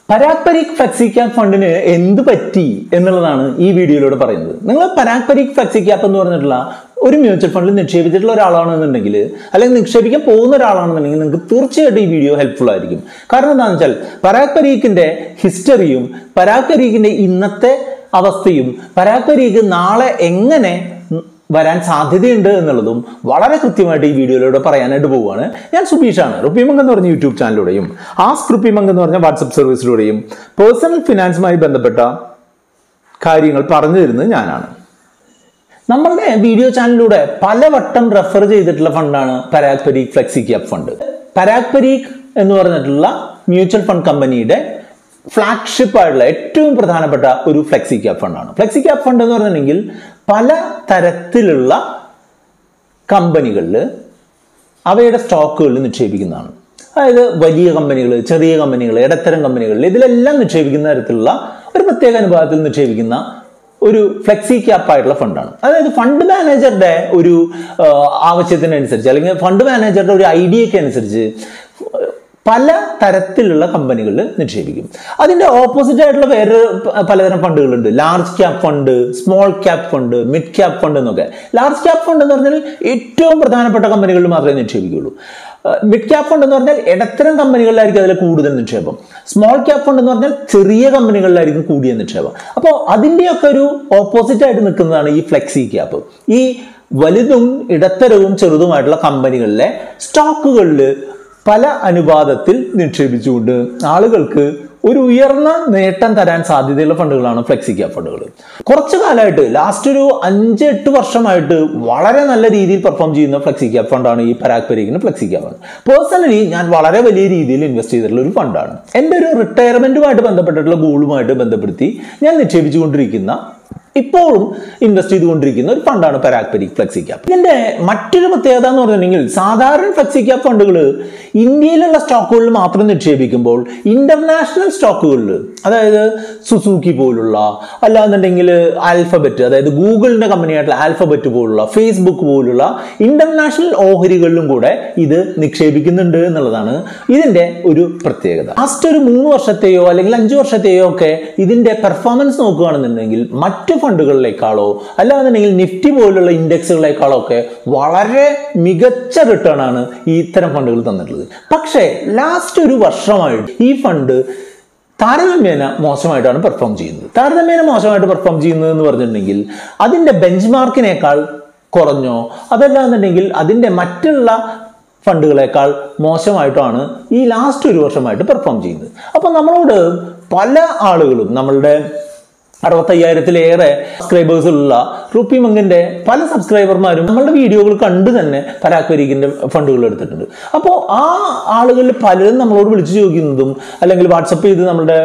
Parag Parikh flexi cap ഫണ്ടിന് എന്ത് പറ്റി എന്നുള്ളതാണ് ഈ വീഡിയോയിലൂടെ പറയുന്നത് നിങ്ങൾ പരാഗ് പരീഖ് ഫ്ലെക്സി ക്യാപ് എന്ന് പറഞ്ഞിട്ടുള്ള ഒരു മ്യൂച്വൽ ഫണ്ടിൽ നിക്ഷേപിച്ചിട്ടുള്ള ഒരാളാണെന്നുണ്ടെങ്കിൽ അല്ലെങ്കിൽ നിക്ഷേപിക്കാൻ പോകുന്ന ഒരാളാണെന്നുണ്ടെങ്കിൽ നിങ്ങൾക്ക് തീർച്ചയായിട്ടും ഈ വീഡിയോ ഹെൽപ്ഫുൾ ആയിരിക്കും കാരണം എന്താണെന്ന് വെച്ചാൽ പരാഗ് പരീഖിന്റെ ഹിസ്റ്ററിയും പരാഗ് പരീഖിന്റെ ഇന്നത്തെ അവസ്ഥയും പരാഗ് പരീഖ് നാളെ എങ്ങനെ വരാൻ സാധ്യതയുണ്ട് എന്നുള്ളതും വളരെ കൃത്യമായിട്ട് ഈ വീഡിയോയിലൂടെ പറയാനായിട്ട് പോവുകയാണ് ഞാൻ സുബീഷാണ് റുപ്പിമംഗ് എന്ന് പറഞ്ഞ യൂട്യൂബ് ചാനലിലൂടെയും ആസ്ക് റുപ്പിമംഗ് എന്ന് പറഞ്ഞ വാട്സപ്പ് സർവീസിലൂടെയും പേഴ്സണൽ ഫിനാൻസുമായി ബന്ധപ്പെട്ട കാര്യങ്ങൾ പറഞ്ഞു തരുന്നത് ഞാനാണ് നമ്മളുടെ വീഡിയോ ചാനലിലൂടെ പലവട്ടം റെഫർ ചെയ്തിട്ടുള്ള ഫണ്ടാണ് Parag Parikh flexi cap fund Parag Parikh എന്ന് പറഞ്ഞിട്ടുള്ള മ്യൂച്വൽ ഫണ്ട് കമ്പനിയുടെ ഫ്ലാഗ്ഷിപ്പ് ആയിട്ടുള്ള ഏറ്റവും പ്രധാനപ്പെട്ട ഒരു ഫ്ലെക്സി ക്യാപ് ഫണ്ടാണ് ഫ്ലെക്സി ക്യാപ് ഫണ്ട് എന്ന് പറഞ്ഞിട്ടുണ്ടെങ്കിൽ പല തരത്തിലുള്ള കമ്പനികളിൽ അവയുടെ സ്റ്റോക്കുകളിൽ നിക്ഷേപിക്കുന്നതാണ് അതായത് വലിയ കമ്പനികൾ ചെറിയ കമ്പനികൾ ഇടത്തരം കമ്പനികളിൽ ഇതിലെല്ലാം നിക്ഷേപിക്കുന്ന തരത്തിലുള്ള ഒരു പ്രത്യേക അനുപാതത്തിൽ നിക്ഷേപിക്കുന്ന ഒരു ഫ്ലെക്സി ക്യാപ്പ് ആയിട്ടുള്ള ഫണ്ടാണ് അതായത് ഫണ്ട് മാനേജറുടെ ഒരു ആ, ആവശ്യത്തിനനുസരിച്ച് അല്ലെങ്കിൽ ഫണ്ട് മാനേജറുടെ ഒരു ഐഡിയയ്ക്ക് അനുസരിച്ച് പല തരത്തിലുള്ള കമ്പനികളിൽ നിക്ഷേപിക്കും അതിന്റെ ഓപ്പോസിറ്റ് ആയിട്ടുള്ള വേറെ പ- പലതരം ഫണ്ടുകളുണ്ട് large cap fund small cap fund mid cap fund എന്നൊക്കെ ലാർജ് ക്യാപ് ഫണ്ട് എന്ന് പറഞ്ഞാൽ ഏറ്റവും പ്രധാനപ്പെട്ട കമ്പനികളിൽ മാത്രമേ നിക്ഷേപിക്കുള്ളൂ മിഡ് ക്യാപ് ഫണ്ട് എന്ന് പറഞ്ഞാൽ ഇടത്തരം കമ്പനികളിലായിരിക്കും അതിൽ കൂടുതൽ നിക്ഷേപം സ്മോൾ ക്യാപ് ഫണ്ട് എന്ന് പറഞ്ഞാൽ ചെറിയ കമ്പനികളിലായിരിക്കും കൂടിയ നിക്ഷേപം അപ്പോൾ അതിൻ്റെയൊക്കെ ഒരു ഓപ്പോസിറ്റ് ആയിട്ട് നിൽക്കുന്നതാണ് ഈ ഫ്ലെക്സി ക്യാപ്പ് ഈ വലുതും ഇടത്തരവും ചെറുതുമായിട്ടുള്ള കമ്പനികളിലെ സ്റ്റോക്കുകളിൽ പല അനുപാതത്തിൽ നിക്ഷേപിച്ചുകൊണ്ട് ആളുകൾക്ക് ഒരു ഉയർന്ന നേട്ടം തരാൻ സാധ്യതയുള്ള ഫണ്ടുകളാണ് ഫ്ലെക്സി ക്യാപ് ഫണ്ടുകൾ കുറച്ചു കാലമായിട്ട് ലാസ്റ്റ് ഒരു അഞ്ച് എട്ട് വർഷമായിട്ട് വളരെ നല്ല രീതിയിൽ പെർഫോം ചെയ്യുന്ന ഫ്ലെക്സി ക്യാപ് ഫണ്ടാണ് ഈ പരാഗ് പരീഖിന് ഫ്ലെക്സി ക്യാപ് ഫണ്ട് പേഴ്സണലി ഞാൻ വളരെ വലിയ രീതിയിൽ ഇൻവെസ്റ്റ് ചെയ്തിട്ടുള്ള ഒരു ഫണ്ടാണ് എൻ്റെ ഒരു റിട്ടയർമെന്റുമായിട്ട് ബന്ധപ്പെട്ടിട്ടുള്ള ഗോളുമായിട്ട് ബന്ധപ്പെടുത്തി ഞാൻ നിക്ഷേപിച്ചുകൊണ്ടിരിക്കുന്ന ഇപ്പോഴും ഇൻവെസ്റ്റ് ചെയ്തുകൊണ്ടിരിക്കുന്ന ഒരു ഫണ്ടാണ് പരാഗ് പരീഖ് ഫ്ലെക്സി ക്യാപ് ഇതിന്റെ മറ്റൊരു പ്രത്യേകത എന്ന് പറഞ്ഞിട്ടുണ്ടെങ്കിൽ സാധാരണ ഫ്ലെക്സി ക്യാപ് ഫണ്ടുകൾ ഇന്ത്യയിലുള്ള സ്റ്റോക്കുകളിൽ മാത്രം നിക്ഷേപിക്കുമ്പോൾ ഇന്റർനാഷണൽ സ്റ്റോക്കുകളിൽ അതായത് സുസൂക്കി പോലുള്ള അല്ലാന്നുണ്ടെങ്കിൽ ആൽഫബറ്റ് അതായത് ഗൂഗിളിന്റെ കമ്പനിയായിട്ടുള്ള ആൽഫബറ്റ് പോലുള്ള ഫേസ്ബുക്ക് പോലുള്ള ഇന്റർനാഷണൽ ഓഹരികളിലും കൂടെ ഇത് നിക്ഷേപിക്കുന്നുണ്ട് എന്നുള്ളതാണ് ഇതിന്റെ ഒരു പ്രത്യേകത ലാസ്റ്റ് ഒരു മൂന്ന് വർഷത്തെയോ അല്ലെങ്കിൽ അഞ്ച് വർഷത്തെയോ ഒക്കെ ഇതിന്റെ പെർഫോമൻസ് നോക്കുകയാണെന്നുണ്ടെങ്കിൽ മറ്റ് ഫണ്ടുകളിലേക്കാളോ അല്ലാന്നുണ്ടെങ്കിൽ നിഫ്റ്റി പോലുള്ള ഇൻഡെക്സുകളെക്കാളോ ഒക്കെ വളരെ മികച്ച റിട്ടേൺ ആണ് ഈ ഇത്തരം ഫണ്ടുകൾ തന്നിട്ടുള്ളത് പക്ഷേ ലാസ്റ്റ് ഒരു വർഷമായിട്ട് ഈ ഫണ്ട് താരതമ്യേന മോശമായിട്ടാണ് പെർഫോം ചെയ്യുന്നത് താരതമ്യേന മോശമായിട്ട് പെർഫോം ചെയ്യുന്നത് എന്ന് പറഞ്ഞിട്ടുണ്ടെങ്കിൽ അതിന്റെ ബെഞ്ച് മാർക്കിനേക്കാൾ കുറഞ്ഞോ അതല്ല എന്നുണ്ടെങ്കിൽ അതിന്റെ മറ്റുള്ള ഫണ്ടുകളെക്കാൾ മോശമായിട്ടാണ് ഈ ലാസ്റ്റ് ഒരു വർഷമായിട്ട് പെർഫോം ചെയ്യുന്നത് അപ്പോൾ നമ്മളോട് പല ആളുകളും നമ്മളുടെ അറുപത്തയ്യായിരത്തിലേറെ സബ്സ്ക്രൈബേഴ്സ് ഉള്ള റുപ്പി മങ്കിന്റെ പല സബ്സ്ക്രൈബർമാരും നമ്മളുടെ വീഡിയോകൾ കണ്ട് തന്നെ പരാഗ് പരീഖിന്റെ ഫണ്ടുകൾ എടുത്തിട്ടുണ്ട് അപ്പോൾ ആ ആളുകളിൽ പലരും നമ്മളോട് വിളിച്ചു ചോദിക്കുന്നതും അല്ലെങ്കിൽ വാട്സപ്പ് ചെയ്ത് നമ്മുടെ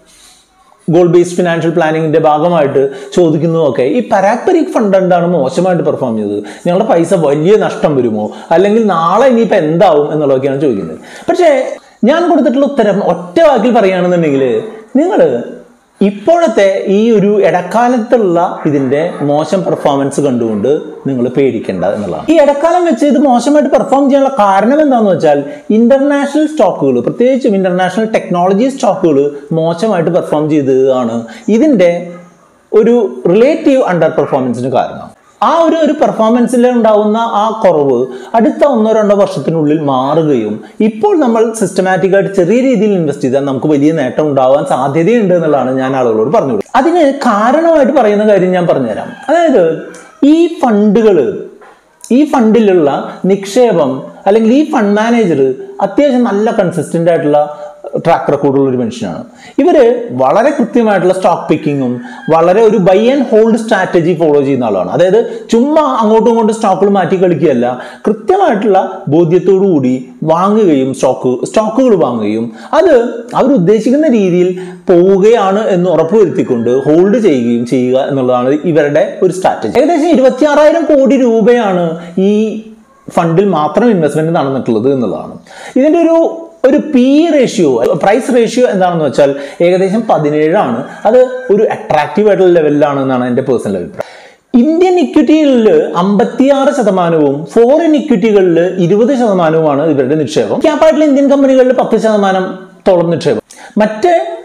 ഗോൾ ബേസ്ഡ് ഫിനാൻഷ്യൽ പ്ലാനിങ്ങിന്റെ ഭാഗമായിട്ട് ചോദിക്കുന്നതൊക്കെ ഈ പരാഗ് പരീഖ് ഫണ്ട് എന്താണ് മോശമായിട്ട് പെർഫോം ചെയ്തത് ഞങ്ങളുടെ പൈസ വലിയ നഷ്ടം വരുമോ അല്ലെങ്കിൽ നാളെ ഇനിയിപ്പോൾ എന്താവും എന്നുള്ളതൊക്കെയാണ് ചോദിക്കുന്നത് പക്ഷേ ഞാൻ കൊടുത്തിട്ടുള്ള ഉത്തരം ഒറ്റ വാക്കിൽ പറയുകയാണെന്നുണ്ടെങ്കിൽ നിങ്ങൾ ഇപ്പോഴത്തെ ഈ ഒരു ഇടക്കാലത്തുള്ള ഇതിന്റെ മോശം പെർഫോമൻസ് കണ്ടുകൊണ്ട് നിങ്ങൾ പേടിക്കേണ്ട എന്നുള്ളതാണ് ഈ ഇടക്കാലം വെച്ച് ഇത് മോശമായിട്ട് പെർഫോം ചെയ്യാനുള്ള കാരണം എന്താണെന്ന് വെച്ചാൽ ഇന്റർനാഷണൽ സ്റ്റോക്കുകൾ പ്രത്യേകിച്ചും ഇന്റർനാഷണൽ ടെക്നോളജി സ്റ്റോക്കുകൾ മോശമായിട്ട് പെർഫോം ചെയ്തതാണ് ഇതിന്റെ ഒരു റിലേറ്റീവ് അണ്ടർ പെർഫോമൻസിന് കാരണം ആ ഒരു ഒരു പെർഫോമൻസിൽ ഉണ്ടാവുന്ന ആ കുറവ് അടുത്ത ഒന്നോ രണ്ടോ വർഷത്തിനുള്ളിൽ മാറുകയും ഇപ്പോൾ നമ്മൾ സിസ്റ്റമാറ്റിക് ആയിട്ട് ചെറിയ രീതിയിൽ ഇൻവെസ്റ്റ് ചെയ്താൽ നമുക്ക് വലിയ നേട്ടം ഉണ്ടാവാൻ സാധ്യതയുണ്ട് എന്നുള്ളതാണ് ഞാൻ ആളുകളോട് പറഞ്ഞു കൊടുക്കുന്നത് അതിന് കാരണമായിട്ട് പറയുന്ന കാര്യം ഞാൻ പറഞ്ഞുതരാം അതായത് ഈ ഫണ്ടുകൾ ഈ ഫണ്ടിലുള്ള നിക്ഷേപം അല്ലെങ്കിൽ ഈ ഫണ്ട് മാനേജർ അത്യാവശ്യം നല്ല കൺസിസ്റ്റന്റ് ആയിട്ടുള്ള ട്രാക്ക് റെക്കോർഡുള്ള ഒരു മനുഷ്യനാണ് ഇവര് വളരെ കൃത്യമായിട്ടുള്ള സ്റ്റോക്ക് പിക്കിങ്ങും വളരെ ഒരു buy and hold strategy follow ചെയ്യുന്ന ആളാണ് അതായത് ചുമ്മാ അങ്ങോട്ടും ഇങ്ങോട്ടും സ്റ്റോക്കുകൾ മാറ്റി കളിക്കുകയല്ല കൃത്യമായിട്ടുള്ള ബോധ്യത്തോടു കൂടി വാങ്ങുകയും സ്റ്റോക്ക് സ്റ്റോക്കുകൾ വാങ്ങുകയും അത് അവർ ഉദ്ദേശിക്കുന്ന രീതിയിൽ പോവുകയാണ് എന്ന് ഉറപ്പുവരുത്തിക്കൊണ്ട് ഹോൾഡ് ചെയ്യുകയും ചെയ്യുക എന്നുള്ളതാണ് ഇവരുടെ ഒരു സ്ട്രാറ്റജി ഏകദേശം ഇരുപത്തിയാറായിരം കോടി രൂപയാണ് ഈ ഫണ്ടിൽ മാത്രം ഇൻവെസ്റ്റ്മെന്റ് നടന്നിട്ടുള്ളത് എന്നുള്ളതാണ് ഇതിന്റെ ഒരു ഒരു പി റേഷ്യോ പ്രൈസ് റേഷ്യോ എന്താണെന്ന് വെച്ചാൽ ഏകദേശം പതിനേഴാണ് അത് ഒരു അട്രാക്റ്റീവ് ആയിട്ടുള്ള ലെവലിലാണ് എന്നാണ് എൻ്റെ പേഴ്സണൽ അഭിപ്രായം ഇന്ത്യൻ ഇക്വിറ്റികളിൽ അമ്പത്തിയാറ് ശതമാനവും ഫോറിൻ ഇക്വിറ്റികളിൽ ഇരുപത് ശതമാനവുമാണ് ഇവരുടെ നിക്ഷേപം ക്യാപ്പായിട്ടുള്ള ഇന്ത്യൻ കമ്പനികളിൽ പത്ത് ശതമാനത്തോളം നിക്ഷേപം മറ്റ്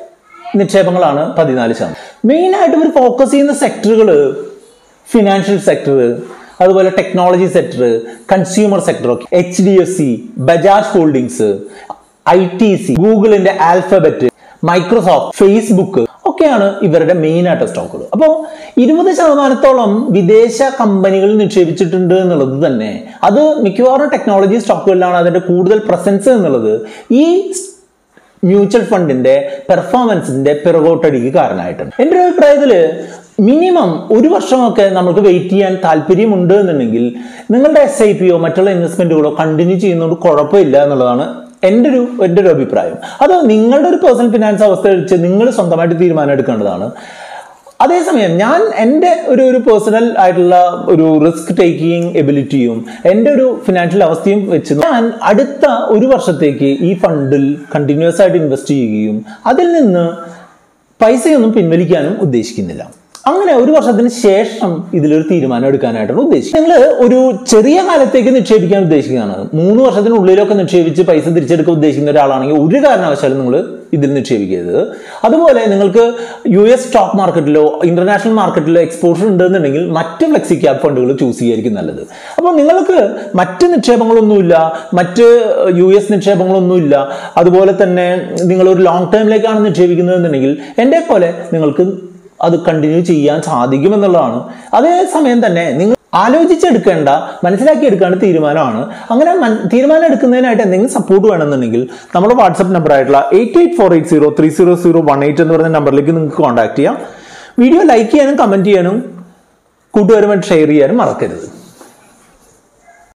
നിക്ഷേപങ്ങളാണ് പതിനാല് ശതമാനം മെയിനായിട്ട് ഇവർ ഫോക്കസ് ചെയ്യുന്ന സെക്ടറുകൾ ഫിനാൻഷ്യൽ സെക്ടർ അതുപോലെ technology sector consumer sector H D F C Bajaj holdings I T C ഗൂഗിളിന്റെ ആൽഫബറ്റ് മൈക്രോസോഫ്റ്റ് ഫേസ്ബുക്ക് ഒക്കെയാണ് ഇവരുടെ മെയിൻ ആയിട്ട് സ്റ്റോക്കുകൾ അപ്പോൾ ഇരുപത് ശതമാനത്തോളം വിദേശ കമ്പനികൾ നിക്ഷേപിച്ചിട്ടുണ്ട് എന്നുള്ളത് തന്നെ അത് മിക്കവാറും ടെക്നോളജി സ്റ്റോക്കുകളിലാണ് അതിന്റെ കൂടുതൽ പ്രസൻസ് എന്നുള്ളത് ഈ മ്യൂച്വൽ ഫണ്ടിന്റെ പെർഫോമൻസിന്റെ പിറകോട്ടടിക്ക് കാരണമായിട്ടുണ്ട് എൻ്റെ ഒരു അഭിപ്രായത്തിൽ മിനിമം ഒരു വർഷമൊക്കെ നമുക്ക് വെയിറ്റ് ചെയ്യാൻ താല്പര്യമുണ്ട് എന്നുണ്ടെങ്കിൽ നിങ്ങളുടെ എസ് ഐ പിയോ മറ്റുള്ള ഇൻവെസ്റ്റ്മെന്റുകളോ കണ്ടിന്യൂ ചെയ്യുന്നതുകൊണ്ട് കുഴപ്പമില്ല എന്നുള്ളതാണ് എൻ്റെ ഒരു എൻ്റെ ഒരു അഭിപ്രായം അത് നിങ്ങളുടെ ഒരു പേഴ്സണൽ ഫിനാൻസ് അവസ്ഥ വെച്ച് നിങ്ങൾ സ്വന്തമായിട്ട് തീരുമാനം എടുക്കേണ്ടതാണ് അതേസമയം ഞാൻ എൻ്റെ ഒരു ഒരു പേഴ്സണൽ ആയിട്ടുള്ള ഒരു റിസ്ക് ടേക്കിംഗ് എബിലിറ്റിയും എൻ്റെ ഒരു ഫിനാൻഷ്യൽ അവസ്ഥയും വെച്ച് ഞാൻ അടുത്ത ഒരു വർഷത്തേക്ക് ഈ ഫണ്ടിൽ കണ്ടിന്യൂസ് ആയിട്ട് ഇൻവെസ്റ്റ് ചെയ്യുകയും അതിൽ നിന്ന് പൈസയൊന്നും പിൻവലിക്കാനും ഉദ്ദേശിക്കുന്നില്ല അങ്ങനെ ഒരു വർഷത്തിന് ശേഷം ഇതിലൊരു തീരുമാനം എടുക്കാനായിട്ടാണ് ഉദ്ദേശിക്കുന്നത് നിങ്ങൾ ഒരു ചെറിയ കാലത്തേക്ക് നിക്ഷേപിക്കാൻ ഉദ്ദേശിക്കുന്നതാണ് മൂന്ന് വർഷത്തിനുള്ളിലൊക്കെ നിക്ഷേപിച്ച് പൈസ തിരിച്ചെടുക്കാൻ ഉദ്ദേശിക്കുന്ന ഒരാളാണെങ്കിൽ ഒരു കാരണവശാലും നിങ്ങൾ ഇതിൽ നിക്ഷേപിക്കരുത് അതുപോലെ നിങ്ങൾക്ക് യു എസ് സ്റ്റോക്ക് മാർക്കറ്റിലോ ഇന്റർനാഷണൽ മാർക്കറ്റിലോ എക്സ്പോഷർ ഉണ്ടെന്നുണ്ടെങ്കിൽ മറ്റ് ഫ്ലെക്സി ക്യാപ് ഫണ്ടുകൾ ചൂസ് ചെയ്യായിരിക്കും നല്ലത് അപ്പോൾ നിങ്ങൾക്ക് മറ്റ് നിക്ഷേപങ്ങളൊന്നുമില്ല മറ്റ് യു എസ് നിക്ഷേപങ്ങളൊന്നുമില്ല അതുപോലെ തന്നെ നിങ്ങൾ ഒരു ലോങ് ടേമിലേക്കാണ് നിക്ഷേപിക്കുന്നതെന്നുണ്ടെങ്കിൽ എൻ്റെ പോലെ നിങ്ങൾക്ക് അത് കണ്ടിന്യൂ ചെയ്യാൻ സാധിക്കുമെന്നുള്ളതാണ് അതേസമയം തന്നെ നിങ്ങൾ ആലോചിച്ചെടുക്കേണ്ട മനസ്സിലാക്കി എടുക്കേണ്ട തീരുമാനമാണ് അങ്ങനെ മൻ- തീരുമാനം എടുക്കുന്നതിനായിട്ട് എന്തെങ്കിലും സപ്പോർട്ട് വേണമെന്നുണ്ടെങ്കിൽ നമ്മുടെ വാട്സപ്പ് നമ്പർ ആയിട്ടുള്ള eight eight four eight zero three zero zero one eight എന്ന് പറയുന്ന നമ്പറിലേക്ക് നിങ്ങൾക്ക് കോൺടാക്ട് ചെയ്യാം വീഡിയോ ലൈക്ക് ചെയ്യാനും കമന്റ് ചെയ്യാനും കൂട്ടുകാരുമായിട്ട് ഷെയർ ചെയ്യാനും മറക്കരുത്